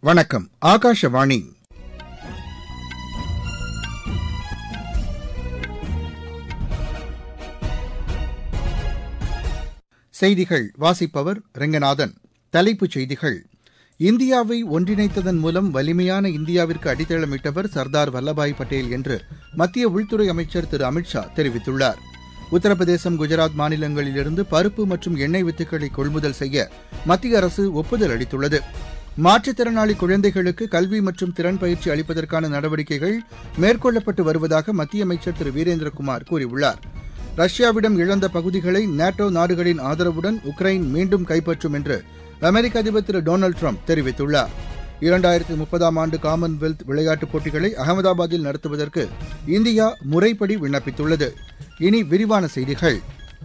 வணக்கம் ஆகாஷவாணி செய்திகள் வாசிப்பவர் ரெங்கநாதன் தலைப்புச் செய்திகள் இந்தியாவை ஒன்றிணைத்ததன் மூலம் வலிமையான இந்தியாவிற்கு அடித்தளமிட்டவர் சர்தார் வல்லபாய் பட்டேல் என்று மத்திய உள்துறை அமைச்சர் திரு அமித் ஷா தெரிவித்துள்ளார் உத்தரப்பிரதேசம் குஜராத் மாநிலங்களிலிருந்து பருப்பு மற்றும் எண்ணெய் வித்துக்களை கொள்முதல் செய்ய மத்திய அரசு ஒப்புதல் அளித்துள்ளது மாற்றுத்திறனாளி குழந்தைகளுக்கு கல்வி மற்றும் திறன் பயிற்சி அளிப்பதற்கான நடவடிக்கைகள் மேற்கொள்ளப்பட்டு வருவதாக மத்திய அமைச்சர் திரு வீரேந்திரகுமார் கூறியுள்ளார் ரஷ்யாவிடம் இழந்த பகுதிகளை நேட்டோ நாடுகளின் ஆதரவுடன் உக்ரைன் மீண்டும் கைப்பற்றும் என்று அமெரிக்க அதிபர் திரு டொனால்டு ட்ரம்ப் தெரிவித்துள்ளார் இரண்டாயிரத்தி முப்பதாம் ஆண்டு காமன்வெல்த் விளையாட்டுப் போட்டிகளை அகமதாபாத்தில் நடத்துவதற்கு இந்தியா முறைப்படி விண்ணப்பித்துள்ளது இனி விரிவான செய்திகள்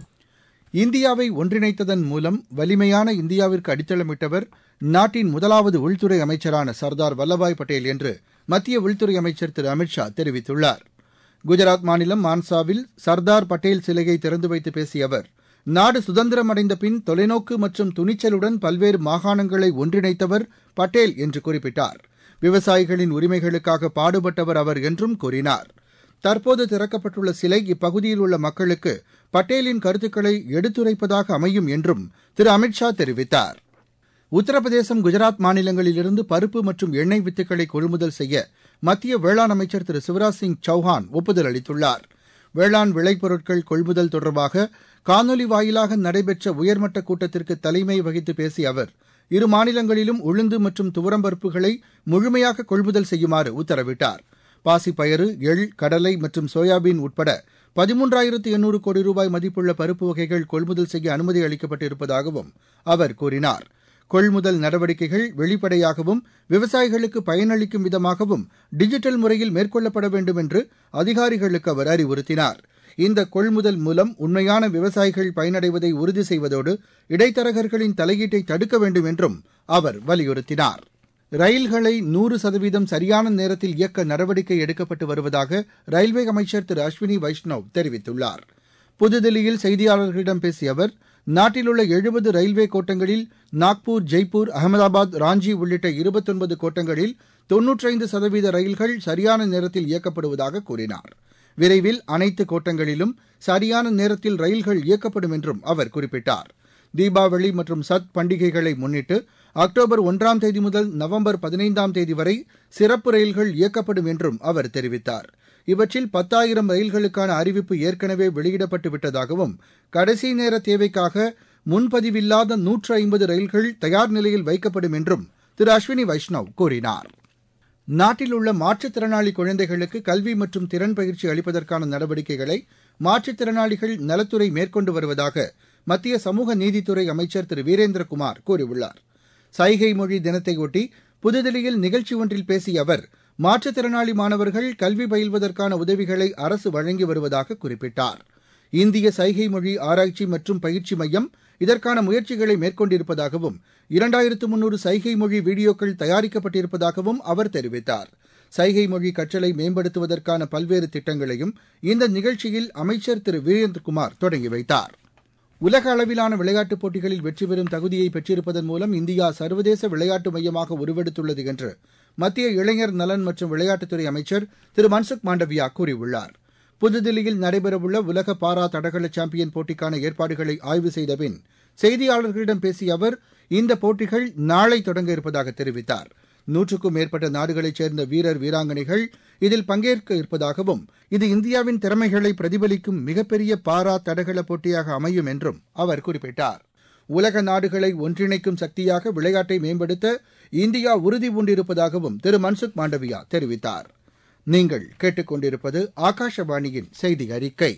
இந்தியாவை ஒன்றிணைத்ததன் மூலம் வலிமையான இந்தியாவிற்கு அடித்தளமிட்டவர் நாட்டின் முதலாவது உள்துறை அமைச்சரான சர்தார் வல்லபாய் பட்டேல் என்று மத்திய உள்துறை அமைச்சர் திரு அமித் ஷா தெரிவித்துள்ளார் குஜராத் மாநிலம் மான்சாவில் சர்தார் பட்டேல் சிலையை திறந்து வைத்து பேசிய அவர் நாடு சுதந்திரம் அடைந்த பின் தொலைநோக்கு மற்றும் துணிச்சலுடன் பல்வேறு மாகாணங்களை ஒன்றிணைத்தவர் பட்டேல் என்று குறிப்பிட்டார் விவசாயிகளின் உரிமைகளுக்காக பாடுபட்டவர் அவர் என்றும் கூறினார் தற்போது திறக்கப்பட்டுள்ள சிலை இப்பகுதியில் உள்ள மக்களுக்கு பட்டேலின் கருத்துக்களை எடுத்துரைப்பதாக அமையும் என்றும் திரு அமித் ஷா தெரிவித்தார் உத்தரப்பிரதேசம் குஜராத் மாநிலங்களிலிருந்து பருப்பு மற்றும் எண்ணெய் வித்துக்களை கொள்முதல் செய்ய மத்திய வேளாண் அமைச்சர் திரு சிவராஜ் சிங் சௌஹான் ஒப்புதல் அளித்துள்ளார் வேளாண் விளைபொருட்கள் கொள்முதல் தொடர்பாக காணொலி வாயிலாக நடைபெற்ற உயர்மட்ட கூட்டத்திற்கு தலைமை வகித்து பேசிய அவர் இரு மாநிலங்களிலும் உளுந்து மற்றும் துவரம்பருப்புகளை முழுமையாக கொள்முதல் செய்யுமாறு உத்தரவிட்டார் பாசிப்பயறு எள் கடலை மற்றும் சோயாபீன் உட்பட பதிமூன்றாயிரத்து எண்ணூறு கோடி ரூபாய் மதிப்புள்ள பருப்பு வகைகள் கொள்முதல் செய்ய அனுமதி அளிக்கப்பட்டிருப்பதாகவும் அவர் கூறினார் கொள்முதல் நடவடிக்கைகள் வெளிப்படையாகவும் விவசாயிகளுக்கு பயனளிக்கும் விதமாகவும் டிஜிட்டல் முறையில் மேற்கொள்ளப்பட வேண்டும் என்று அதிகாரிகளுக்கு அவர் அறிவுறுத்தினார் இந்த கொள்முதல் மூலம் உண்மையான விவசாயிகள் பயனடைவதை உறுதி செய்வதோடு இடைத்தரகர்களின் தலையீட்டை தடுக்க வேண்டும் என்றும் அவர் வலியுறுத்தினார் ரயில்களை நூறு சதவீதம் சரியான நேரத்தில் இயக்க நடவடிக்கை எடுக்கப்பட்டு வருவதாக ரயில்வே அமைச்சர் திரு அஸ்வினி வைஷ்ணவ் தெரிவித்துள்ளார் புதுதில்லியில் செய்தியாளர்களிடம் பேசிய அவர் நாட்டிலுள்ள எழுபது ரயில்வே கோட்டங்களில் நாக்பூர் ஜெய்ப்பூர் அகமதாபாத் ராஞ்சி உள்ளிட்ட இருபத்தொன்பது கோட்டங்களில் தொன்னூற்றைந்து சதவீத ரயில்கள் சரியான நேரத்தில் இயக்கப்படுவதாக கூறினார் விரைவில் அனைத்து கோட்டங்களிலும் சரியான நேரத்தில் ரயில்கள் இயக்கப்படும் என்றும் அவர் குறிப்பிட்டார் தீபாவளி மற்றும் சத் பண்டிகைகளை முன்னிட்டு அக்டோபர் ஒன்றாம் தேதி முதல் நவம்பர் பதினைந்தாம் தேதி வரை சிறப்பு ரயில்கள் இயக்கப்படும் என்றும் அவர் தெரிவித்தார் இவற்றில் பத்தாயிரம் ரயில்களுக்கான அறிவிப்பு ஏற்கனவே வெளியிடப்பட்டு விட்டதாகவும் கடைசி நேர தேவைக்காக முன்பதிவில்லாத நூற்று ஐம்பது ரயில்கள் தயார் நிலையில் வைக்கப்படும் என்றும் திரு அஸ்வினி வைஷ்ணவ் கூறினார் நாட்டில் உள்ள மாற்றுத்திறனாளி குழந்தைகளுக்கு கல்வி மற்றும் திறன் பயிற்சி அளிப்பதற்கான நடவடிக்கைகளை மாற்றுத்திறனாளிகள் நலத்துறை மேற்கொண்டு வருவதாக மத்திய சமூக நீதித்துறை அமைச்சர் திரு வீரேந்திரகுமார் கூறியுள்ளார் சைகை மொழி தினத்தையொட்டி புதுதில்லியில் நிகழ்ச்சி ஒன்றில் பேசிய அவர் மாற்றுத்திறனாளி மாணவர்கள் கல்வி பயில்வதற்கான உதவிகளை அரசு வழங்கி வருவதாக குறிப்பிட்டார் இந்திய சைகை மொழி ஆராய்ச்சி மற்றும் பயிற்சி மையம் இதற்கான முயற்சிகளை மேற்கொண்டிருப்பதாகவும் இரண்டாயிரத்து முன்னூறு சைகை மொழி வீடியோக்கள் தயாரிக்கப்பட்டிருப்பதாகவும் அவர் தெரிவித்தார் சைகை மொழி கற்றலை மேம்படுத்துவதற்கான பல்வேறு திட்டங்களையும் இந்த நிகழ்ச்சியில் அமைச்சர் திரு வீரேந்திரகுமார் தொடங்கி வைத்தார் உலக அளவிலான விளையாட்டுப் போட்டிகளில் வெற்றி பெறும் தகுதியை பெற்றிருப்பதன் மூலம் இந்தியா சர்வதேச விளையாட்டு மையமாக உருவெடுத்துள்ளது என்று மத்திய இளைஞர் நலன் மற்றும் விளையாட்டுத்துறை அமைச்சர் திரு மன்சுக் மாண்டவியா கூறியுள்ளார் புதுதில்லியில் நடைபெறவுள்ள உலக பாரா தடகள சாம்பியன் போட்டிக்கான ஏற்பாடுகளை ஆய்வு செய்த பின் செய்தியாளர்களிடம் பேசிய அவர் இந்த போட்டிகள் நாளை தொடங்க இருப்பதாக தெரிவித்தார் நூற்றுக்கும் மேற்பட்ட நாடுகளைச் சேர்ந்த வீரர் வீராங்கனைகள் இதில் பங்கேற்க இருப்பதாகவும் இது இந்தியாவின் திறமைகளை பிரதிபலிக்கும் மிகப்பெரிய பாரா தடகள போட்டியாக அமையும் என்றும் அவர் குறிப்பிட்டார் உலக நாடுகளை ஒன்றிணைக்கும் சக்தியாக விளையாட்டை மேம்படுத்த இந்தியா உறுதி பூண்டிருப்பதாகவும் திரு மன்சுக் மாண்டவியா தெரிவித்தார் நீங்கள் கேட்டுக்கொண்டிருப்பது ஆகாஷவாணியின் செய்தி அறிக்கை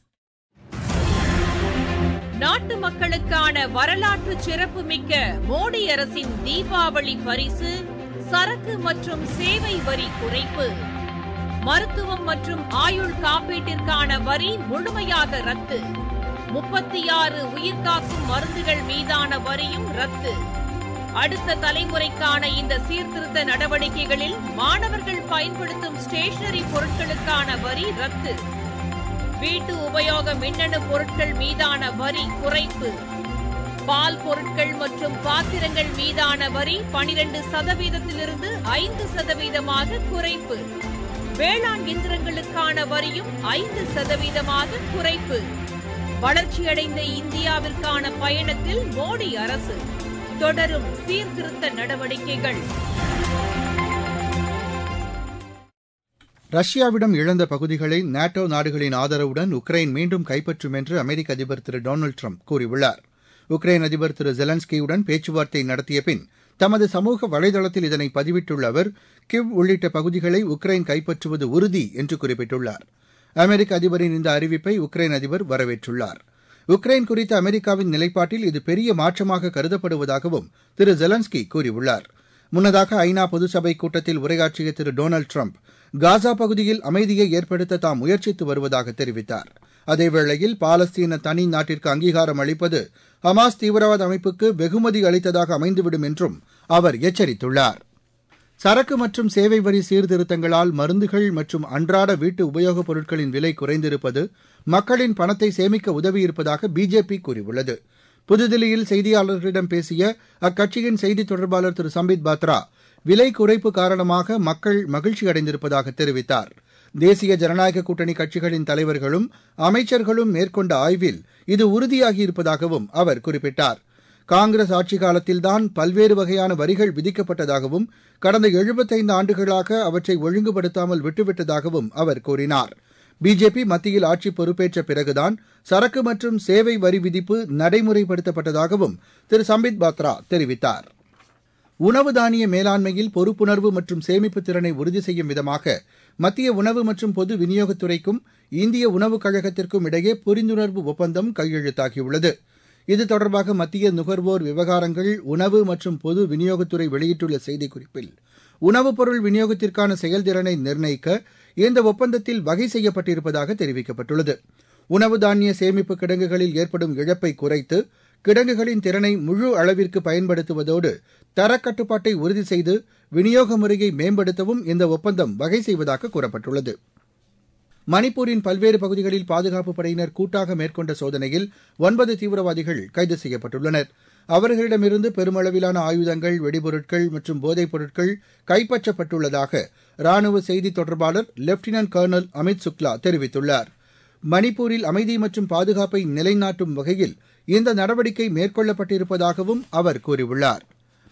நாட்டு மக்களுக்கான வரலாற்று சிறப்புமிக்க மோடி அரசின் தீபாவளி பரிசு சரக்கு மற்றும் சேவை வரி குறைப்பு மருத்துவம் மற்றும் ஆயுள் காப்பீட்டிற்கான வரி முழுமையாக ரத்து முப்பத்தி ஆறு உயிர்காக்கும் மருந்துகள் மீதான வரியும் ரத்து அடுத்த தலைமுறைக்கான இந்த சீர்திருத்த நடவடிக்கைகளில் மாணவர்கள் பயன்படுத்தும் ஸ்டேஷனரி பொருட்களுக்கான வரி ரத்து வீட்டு உபயோக மின்னணு பொருட்கள் மீதான வரி குறைப்பு பால் பொருட்கள் மற்றும் பாத்திரங்கள் மீதான வரி பனிரெண்டு சதவீதத்திலிருந்து ஐந்து சதவீதமாக குறைப்பு வேளாண் இயந்திரங்களுக்கான வரியும் ஐந்து சதவீதமாக குறைப்பு வளர்ச்சியடைந்த இந்தியாவிற்கான பயணத்தில் மோடி அரசு தொடரும் சீர்திருத்த நடவடிக்கைகள் ரஷ்யாவிடம் இழந்த பகுதிகளை நாட்டோ நாடுகளின் ஆதரவுடன் உக்ரைன் மீண்டும் கைப்பற்றும் என்று அமெரிக்க அதிபர் திரு டொனால்டு ட்ரம்ப் கூறியுள்ளார் உக்ரைன் அதிபர் திரு ஜெலன்ஸ்கியுடன் பேச்சுவார்த்தை நடத்திய பின் தமது சமூக வலைதளத்தில் இதனை பதிவிட்டுள்ள அவர் கிவ் உள்ளிட்ட பகுதிகளை உக்ரைன் கைப்பற்றுவது உறுதி என்று குறிப்பிட்டுள்ளார் அமெரிக்க அதிபரின் இந்த அறிவிப்பை உக்ரைன் அதிபர் வரவேற்றுள்ளார் உக்ரைன் குறித்த அமெரிக்காவின் நிலைப்பாட்டில் இது பெரிய மாற்றமாக கருதப்படுவதாகவும் திரு ஜெலன்ஸ்கி கூறியுள்ளார் முன்னதாக ஐநா பொதுசபை கூட்டத்தில் உரையாற்றிய திரு டொனால்டு ட்ரம்ப் காசா பகுதியில் அமைதியை ஏற்படுத்த தாம் முயற்சித்து வருவதாக தெரிவித்தார் அதேவேளையில் பாலஸ்தீன தனி நாட்டிற்கு அங்கீகாரம் அளிப்பது ஹமாஸ் தீவிரவாத அமைப்புக்கு வெகுமதி அளித்ததாக அமைந்துவிடும் என்றும் அவர் எச்சரித்துள்ளார் சரக்கு மற்றும் சேவை வரி சீர்திருத்தங்களால் மருந்துகள் மற்றும் அன்றாட வீட்டு உபயோகப் பொருட்களின் விலை குறைந்திருப்பது மக்களின் பணத்தை சேமிக்க உதவியிருப்பதாக பிஜேபி கூறியுள்ளது புதுதில்லியில் செய்தியாளர்களிடம் பேசிய அக்கட்சியின் செய்தித் தொடர்பாளர் திரு சம்பித் பாத்ரா விலை குறைப்பு காரணமாக மக்கள் மகிழ்ச்சி அடைந்திருப்பதாக தெரிவித்தார் தேசிய ஜனநாயக கூட்டணி கட்சிகளின் தலைவர்களும் அமைச்சர்களும் மேற்கொண்ட ஆய்வில் இது உறுதியாகியிருப்பதாகவும் அவர் குறிப்பிட்டார் காங்கிரஸ் ஆட்சி காலத்தில்தான் பல்வேறு வகையான வரிகள் விதிக்கப்பட்டதாகவும் கடந்த எழுபத்தைந்து ஆண்டுகளாக அவற்றை ஒழுங்குபடுத்தாமல் விட்டுவிட்டதாகவும் அவர் கூறினார் பிஜேபி மத்தியில் ஆட்சி பொறுப்பேற்ற பிறகுதான் சரக்கு மற்றும் சேவை வரி விதிப்பு நடைமுறைப்படுத்தப்பட்டதாகவும் திரு சம்பித் பாத்ரா தெரிவித்தார் உணவு தானிய மேலாண்மையில் பொறுப்புணர்வு மற்றும் சேமிப்பு திறனை உறுதி செய்யும் விதமாக மத்திய உணவு மற்றும் பொது விநியோகத்துறைக்கும் இந்திய உணவுக் கழகத்திற்கும் இடையே புரிந்துணர்வு ஒப்பந்தம் கையெழுத்தாகியுள்ளது இது தொடர்பாக மத்திய நுகர்வோர் விவகாரங்கள் உணவு மற்றும் பொது விநியோகத்துறை வெளியிட்டுள்ள செய்திக்குறிப்பில் உணவுப் பொருள் விநியோகத்திற்கான செயல்திறனை நிர்ணயிக்க இந்த ஒப்பந்தத்தில் வகை செய்யப்பட்டிருப்பதாக தெரிவிக்கப்பட்டுள்ளது உணவு தானிய சேமிப்பு கிடங்குகளில் ஏற்படும் இழப்பை குறைத்து கிடங்குகளின் திறனை முழு அளவிற்கு பயன்படுத்துவதோடு தரக்கட்டுப்பாட்டை உறுதி செய்து விநியோக முறையை மேம்படுத்தவும் இந்த ஒப்பந்தம் வகை செய்வதாக கூறப்பட்டுள்ளது மணிப்பூரின் பல்வேறு பகுதிகளில் பாதுகாப்பு படையினர் கூட்டாக மேற்கொண்ட சோதனையில் ஒன்பது தீவிரவாதிகள் கைது செய்யப்பட்டுள்ளனர் அவர்களிடமிருந்து பெருமளவிலான ஆயுதங்கள் வெடிபொருட்கள் மற்றும் போதைப் பொருட்கள் கைப்பற்றப்பட்டுள்ளதாக ராணுவ செய்தி தொடர்பாளர் லெப்டினன்ட் கர்னல் அமித் சுக்லா தெரிவித்துள்ளார் மணிப்பூரில் அமைதி மற்றும் பாதுகாப்பை நிலைநாட்டும் வகையில் இந்த நடவடிக்கை மேற்கொள்ளப்பட்டிருப்பதாகவும் அவர் கூறியுள்ளார்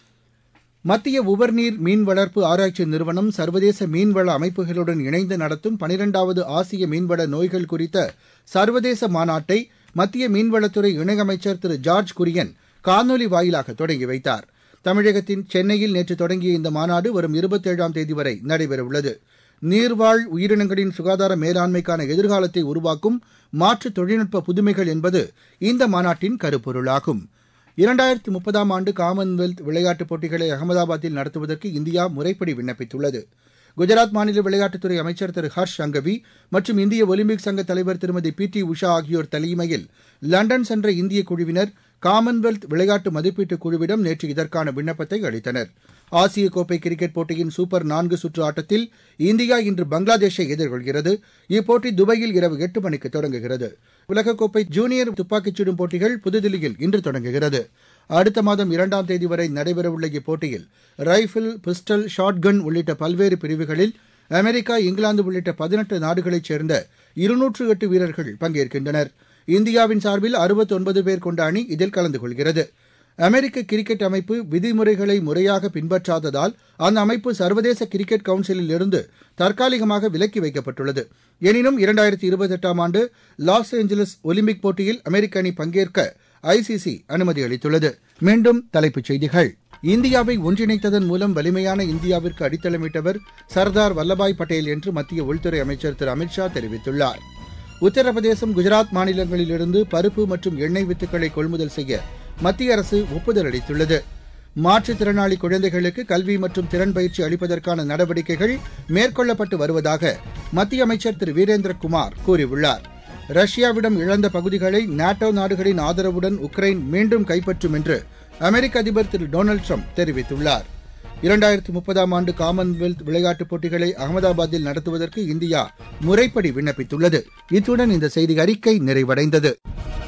மத்திய உவர்நீர் மீன் வளர்ப்பு ஆராய்ச்சி நிறுவனம் சர்வதேச மீன்வள அமைப்புகளுடன் இணைந்து நடத்தும் பனிரெண்டாவது ஆசிய மீன்வள நோய்கள் குறித்த சர்வதேச மாநாட்டை மத்திய மீன்வளத்துறை இணையமைச்சர் திரு ஜார்ஜ் குரியன் காணொலி வாயிலாக தொடங்கி வைத்தார் தமிழகத்தின் சென்னையில் நேற்று தொடங்கிய இந்த மாநாடு வரும் இருபத்தேழாம் தேதி வரை நடைபெறவுள்ளது நீர்வாழ் உயிரினங்களின் சுகாதார மேலாண்மைக்கான எதிர்காலத்தை உருவாக்கும் மாற்று தொழில்நுட்ப புதுமைகள் என்பது இந்த மாநாட்டின் கருப்பொருளாகும் இரண்டாயிரத்து முப்பதாம் ஆண்டு காமன்வெல்த் விளையாட்டுப் போட்டிகளை அகமதாபாத்தில் நடத்துவதற்கு இந்தியா முறைப்படி விண்ணப்பித்துள்ளது குஜராத் மாநில விளையாட்டுத்துறை அமைச்சர் திரு ஹர்ஷ் அங்கவி மற்றும் இந்திய ஒலிம்பிக் சங்க தலைவர் திருமதி பி டி உஷா ஆகியோர் தலைமையில் லண்டன் சென்ற இந்திய குழுவினர் காமன்வெல்த் விளையாட்டு மதிப்பீட்டு குழுவிடம் நேற்று இதற்கான விண்ணப்பத்தை அளித்தனர் ஆசிய கோப்பை கிரிக்கெட் போட்டியின் சூப்பர் நான்கு சுற்று ஆட்டத்தில் இந்தியா இன்று பங்களாதேஷை எதிர்கொள்கிறது இப்போட்டி துபாயில் இரவு எட்டு மணிக்கு தொடங்குகிறது உலகக்கோப்பை ஜூனியர் துப்பாக்கிச் சுடும் போட்டிகள் புதுதில்லியில் இன்று தொடங்குகிறது அடுத்த மாதம் இரண்டாம் தேதி வரை நடைபெறவுள்ள இப்போட்டியில் ரைபிள் பிஸ்டல் ஷாட்கன் உள்ளிட்ட பல்வேறு பிரிவுகளில் அமெரிக்கா இங்கிலாந்து உள்ளிட்ட பதினெட்டு நாடுகளைச் சேர்ந்த இருநூற்று எட்டு வீரர்கள் பங்கேற்கின்றனர் இந்தியாவின் சார்பில் அறுபத்தொன்பது பேர் கொண்ட அணி இதில் கலந்து கொள்கிறது அமெரிக்க கிரிக்கெட் அமைப்பு விதிமுறைகளை முறையாக பின்பற்றாததால் அந்த அமைப்பு சர்வதேச கிரிக்கெட் கவுன்சிலில் இருந்து தற்காலிகமாக விலக்கி வைக்கப்பட்டுள்ளது எனினும் இரண்டாயிரத்தி இருபத்தெட்டாம் ஆண்டு லாஸ் ஏஞ்சலஸ் ஒலிம்பிக் போட்டியில் அமெரிக்க அணி பங்கேற்க ஐசிசி அனுமதி அளித்துள்ளது மீண்டும் தலைப்புச் செய்திகள் இந்தியாவை ஒன்றிணைத்ததன் மூலம் வலிமையான இந்தியாவிற்கு அடித்தளமிட்டவர் சர்தார் வல்லபாய் பட்டேல் என்று மத்திய உள்துறை அமைச்சர் திரு அமித்ஷா தெரிவித்துள்ளார் உத்தரப்பிரதேசம் குஜராத் மாநிலங்களிலிருந்து பருப்பு மற்றும் எண்ணெய் வித்துக்களை கொள்முதல் செய்ய மத்திய அரசு ஒப்புதல் அளித்துள்ளது மாற்றுத்திறனாளி குழந்தைகளுக்கு கல்வி மற்றும் திறன் பயிற்சி அளிப்பதற்கான நடவடிக்கைகள் மேற்கொள்ளப்பட்டு வருவதாக மத்திய அமைச்சர் திரு வீரேந்திரகுமார் கூறியுள்ளார் ரஷ்யாவிடம் இழந்த பகுதிகளை நாட்டோ நாடுகளின் ஆதரவுடன் உக்ரைன் மீண்டும் கைப்பற்றும் என்று அமெரிக்க அதிபர் திரு டொனால்டு ட்ரம்ப் தெரிவித்துள்ளார் இரண்டாயிரத்து முப்பதாம் ஆண்டு காமன்வெல்த் விளையாட்டுப் போட்டிகளை அகமதாபாத்தில் நடத்துவதற்கு இந்தியா முறைப்படி விண்ணப்பித்துள்ளது இத்துடன் இந்த செய்தி அறிக்கை நிறைவடைந்தது